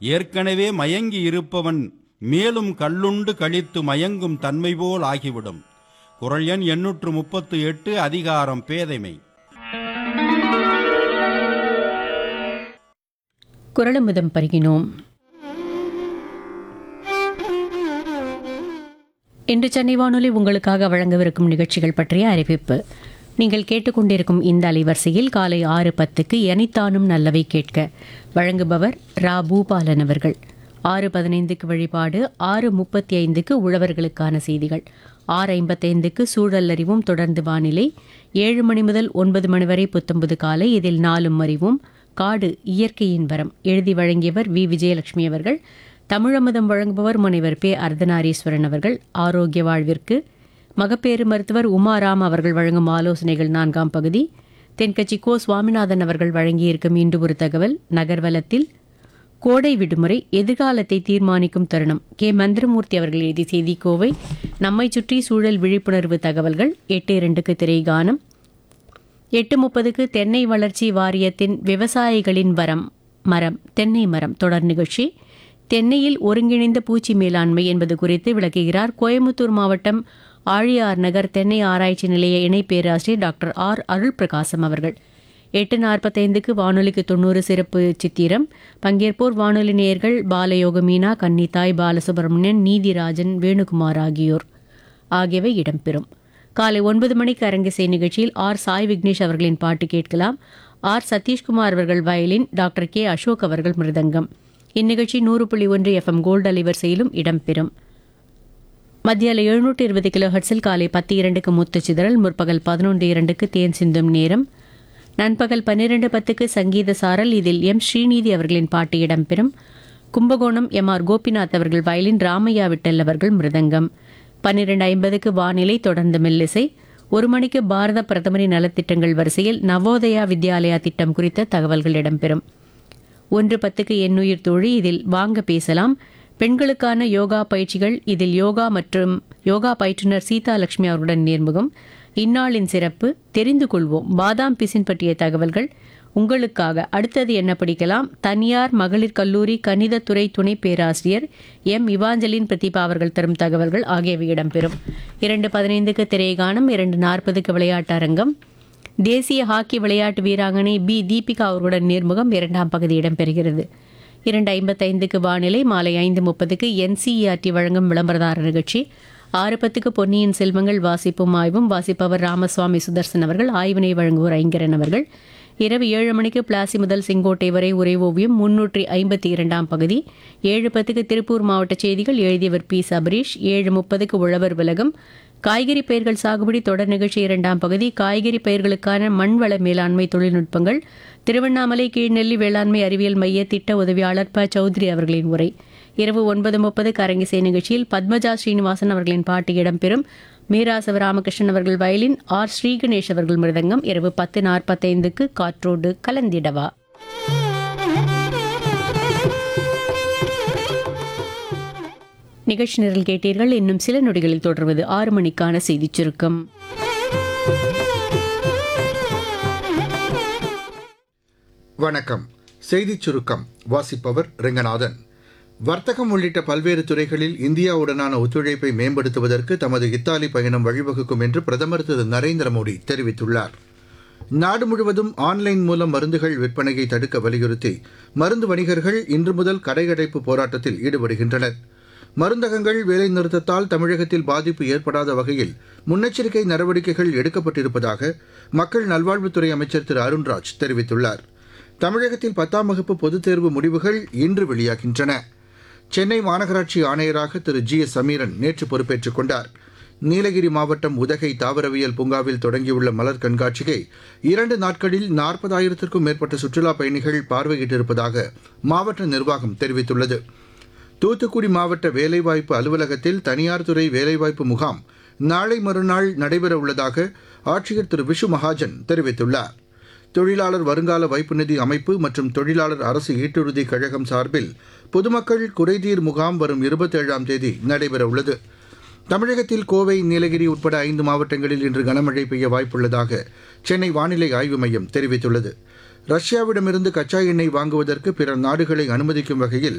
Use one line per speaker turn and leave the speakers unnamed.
ஏற்கனவே மயங்கி இருப்பவன் மேலும் கள்ளுண்டு கழித்து மயங்கும் தன்மை போல் ஆகிவிடும் குரல் எண் எண்ணூற்று முப்பத்து எட்டு அதிகாரம் பேதைமை
குரலமுதம் பருகினோம் இன்று சென்னை வானொலி உங்களுக்காக வழங்கவிருக்கும் நிகழ்ச்சிகள் பற்றிய அறிவிப்பு நீங்கள் கேட்டுக்கொண்டிருக்கும் இந்த அலைவரிசையில் காலை ஆறு பத்துக்கு எனித்தானும் நல்லவை கேட்க வழங்குபவர் ரா பூபாலன் அவர்கள் ஆறு பதினைந்துக்கு வழிபாடு ஆறு முப்பத்தி ஐந்துக்கு உழவர்களுக்கான செய்திகள் ஆறு ஐம்பத்தைந்துக்கு சூழல் அறிவும் தொடர்ந்து வானிலை ஏழு மணி முதல் ஒன்பது மணி வரை புத்தம்புது காலை இதில் நாலும் அறிவும் காடு இயற்கையின் வரம் எழுதி வழங்கியவர் வி விஜயலட்சுமி அவர்கள் தமிழமுதம் வழங்குபவர் முனைவர் பே அர்த்தநாரீஸ்வரன் அவர்கள் ஆரோக்கிய வாழ்விற்கு மகப்பேறு மருத்துவர் உமாராம் அவர்கள் வழங்கும் ஆலோசனைகள் நான்காம் பகுதி தென்கட்சி கோ சுவாமிநாதன் அவர்கள் வழங்கியிருக்கும் இன்று ஒரு தகவல் நகர்வலத்தில் கோடை விடுமுறை எதிர்காலத்தை தீர்மானிக்கும் தருணம் கே மந்திரமூர்த்தி அவர்கள் எழுதிய செய்தி கோவை நம்மை சுற்றி சூழல் விழிப்புணர்வு தகவல்கள் எட்டு இரண்டுக்கு திரைகானம் எட்டு முப்பதுக்கு தென்னை வளர்ச்சி வாரியத்தின் விவசாயிகளின் வரம் மரம் தென்னை மரம் தொடர் நிகழ்ச்சி தென்னையில் ஒருங்கிணைந்த பூச்சி மேலாண்மை என்பது குறித்து விளக்குகிறார் கோயமுத்தூர் மாவட்டம் ஆழியார் நகர் தென்னை ஆராய்ச்சி நிலைய இணை பேராசிரியர் டாக்டர் ஆர் அருள் பிரகாசம் அவர்கள் எட்டு நாற்பத்தைந்துக்கு வானொலிக்கு தொண்ணூறு சிறப்பு சித்திரம் பங்கேற்போர் வானொலி நேயர்கள் பாலயோக மீனா கன்னித்தாய் பாலசுப்ரமணியன் நீதிராஜன் வேணுகுமார் ஆகியோர் ஆகியவை இடம்பெறும் காலை ஒன்பது மணிக்கு அரங்கிசை நிகழ்ச்சியில் ஆர் சாய் விக்னேஷ் அவர்களின் பாட்டு கேட்கலாம் ஆர் சதீஷ்குமார் அவர்கள் வயலின் டாக்டர் கே அசோக் அவர்கள் மிருதங்கம் இந்நிகழ்ச்சி நூறு புள்ளி ஒன்று எஃப்எம் கோல்டு அலைவரிசையிலும் இடம்பெறும் மத்தியால எழுநூற்று இருபது கிலோ ஹர்ட்ஸில் காலை பத்து இரண்டுக்கு முத்து சிதறல் முற்பகல் பதினொன்று இரண்டுக்கு தேன் சிந்தும் நேரம் நண்பகல் பன்னிரண்டு பத்துக்கு சங்கீத சாரல் இதில் எம் ஸ்ரீநிதி அவர்களின் பாட்டு இடம்பெறும் கும்பகோணம் எம் ஆர் கோபிநாத் அவர்கள் வயலின் ராமையா விட்டல் அவர்கள் மிருதங்கம் பன்னிரண்டு ஐம்பதுக்கு வானிலை தொடர்ந்து மெல்லிசை ஒரு மணிக்கு பாரத பிரதமரின் நலத்திட்டங்கள் வரிசையில் நவோதயா வித்யாலயா திட்டம் குறித்த தகவல்கள் இடம்பெறும் ஒன்று பத்துக்கு எண்ணுயிர் தோழி இதில் வாங்க பேசலாம் பெண்களுக்கான யோகா பயிற்சிகள் இதில் யோகா மற்றும் யோகா பயிற்றுனர் சீதா லட்சுமி அவருடன் நேர்முகம் இந்நாளின் சிறப்பு தெரிந்து கொள்வோம் பாதாம் பிசின் பற்றிய தகவல்கள் உங்களுக்காக அடுத்தது என்ன படிக்கலாம் தனியார் மகளிர் கல்லூரி கணிதத்துறை துணை பேராசிரியர் எம் இவாஞ்சலின் பிரதீபா அவர்கள் தரும் தகவல்கள் ஆகியவை இடம்பெறும் இரண்டு பதினைந்துக்கு திரைகானம் இரண்டு நாற்பதுக்கு விளையாட்டு அரங்கம் தேசிய ஹாக்கி விளையாட்டு வீராங்கனை பி தீபிகா அவர்களுடன் நேர்முகம் இரண்டாம் பகுதி இடம்பெறுகிறது இரண்டு ஐம்பத்தைந்துக்கு வானிலை மாலை ஐந்து முப்பதுக்கு என்சிஇஆர்டி வழங்கும் விளம்பரதார நிகழ்ச்சி ஆறு பத்துக்கு பொன்னியின் செல்வங்கள் வாசிப்பும் ஆய்வும் வாசிப்பவர் ராமசுவாமி சுதர்சன் அவர்கள் ஆய்வினை வழங்குவோர் ஐங்கரன் அவர்கள் இரவு ஏழு மணிக்கு பிளாசி முதல் செங்கோட்டை வரை உரை ஓவியம் முன்னூற்றி ஐம்பத்தி இரண்டாம் பகுதி ஏழு பத்துக்கு திருப்பூர் மாவட்ட செய்திகள் எழுதியவர் பி சபரீஷ் ஏழு முப்பதுக்கு உழவர் விலகம் காய்கறி பயிர்கள் சாகுபடி தொடர் நிகழ்ச்சி இரண்டாம் பகுதி காய்கறி பயிர்களுக்கான மண்வள மேலாண்மை தொழில்நுட்பங்கள் திருவண்ணாமலை கீழ்நெல்லி வேளாண்மை அறிவியல் மைய திட்ட உதவியாளர் ப சௌத்ரி அவர்களின் உரை இரவு ஒன்பது முப்பது அரங்கிசை நிகழ்ச்சியில் பத்மஜா ஸ்ரீனிவாசன் அவர்களின் பாட்டு இடம்பெறும் மீரா சிவராமகிருஷ்ணன் அவர்கள் வயலின் ஆர் ஸ்ரீகணேஷ் அவர்கள் மிருதங்கம் இரவு பத்து நாற்பத்தைந்துக்கு காற்றோடு கலந்திடவா நிகழ்ச்சி நிரல் கேட்டீர்கள் இன்னும் சில நொடிகளில் தொடர்வது ஆறு மணிக்கான செய்திச் சுருக்கம்
வணக்கம் செய்திச் சுருக்கம் வாசிப்பவர் ரெங்கநாதன் வர்த்தகம் உள்ளிட்ட பல்வேறு துறைகளில் இந்தியாவுடனான ஒத்துழைப்பை மேம்படுத்துவதற்கு தமது இத்தாலி பயணம் வழிவகுக்கும் என்று பிரதமர் திரு நரேந்திர மோடி தெரிவித்துள்ளார் நாடு முழுவதும் ஆன்லைன் மூலம் மருந்துகள் விற்பனையை தடுக்க வலியுறுத்தி மருந்து வணிகர்கள் இன்று முதல் கடையடைப்பு போராட்டத்தில் ஈடுபடுகின்றனர் மருந்தகங்கள் வேலைநிறுத்தத்தால் தமிழகத்தில் பாதிப்பு ஏற்படாத வகையில் முன்னெச்சரிக்கை நடவடிக்கைகள் எடுக்கப்பட்டிருப்பதாக மக்கள் நல்வாழ்வுத்துறை அமைச்சர் திரு அருண்ராஜ் தெரிவித்துள்ளார் தமிழகத்தில் பத்தாம் வகுப்பு பொதுத் தேர்வு முடிவுகள் இன்று வெளியாகின்றன சென்னை மாநகராட்சி ஆணையராக திரு ஜி எஸ் சமீரன் நேற்று பொறுப்பேற்றுக் கொண்டார் நீலகிரி மாவட்டம் உதகை தாவரவியல் பூங்காவில் தொடங்கியுள்ள மலர் கண்காட்சியை இரண்டு நாட்களில் நாற்பதாயிரத்திற்கும் மேற்பட்ட சுற்றுலாப் பயணிகள் பார்வையிட்டிருப்பதாக மாவட்ட நிர்வாகம் தெரிவித்துள்ளது தூத்துக்குடி மாவட்ட வேலைவாய்ப்பு அலுவலகத்தில் தனியார் துறை வேலைவாய்ப்பு முகாம் நாளை மறுநாள் நடைபெற உள்ளதாக ஆட்சியர் திரு விஷு மகாஜன் தெரிவித்துள்ளார் தொழிலாளர் வருங்கால வைப்பு நிதி அமைப்பு மற்றும் தொழிலாளர் அரசு ஈட்டுறுதி கழகம் சார்பில் பொதுமக்கள் குறைதீர் முகாம் வரும் இருபத்தேழாம் தேதி நடைபெற உள்ளது தமிழகத்தில் கோவை நீலகிரி உட்பட ஐந்து மாவட்டங்களில் இன்று கனமழை பெய்ய வாய்ப்புள்ளதாக சென்னை வானிலை ஆய்வு மையம் தெரிவித்துள்ளது ரஷ்யாவிடமிருந்து கச்சா எண்ணெய் வாங்குவதற்கு பிற நாடுகளை அனுமதிக்கும் வகையில்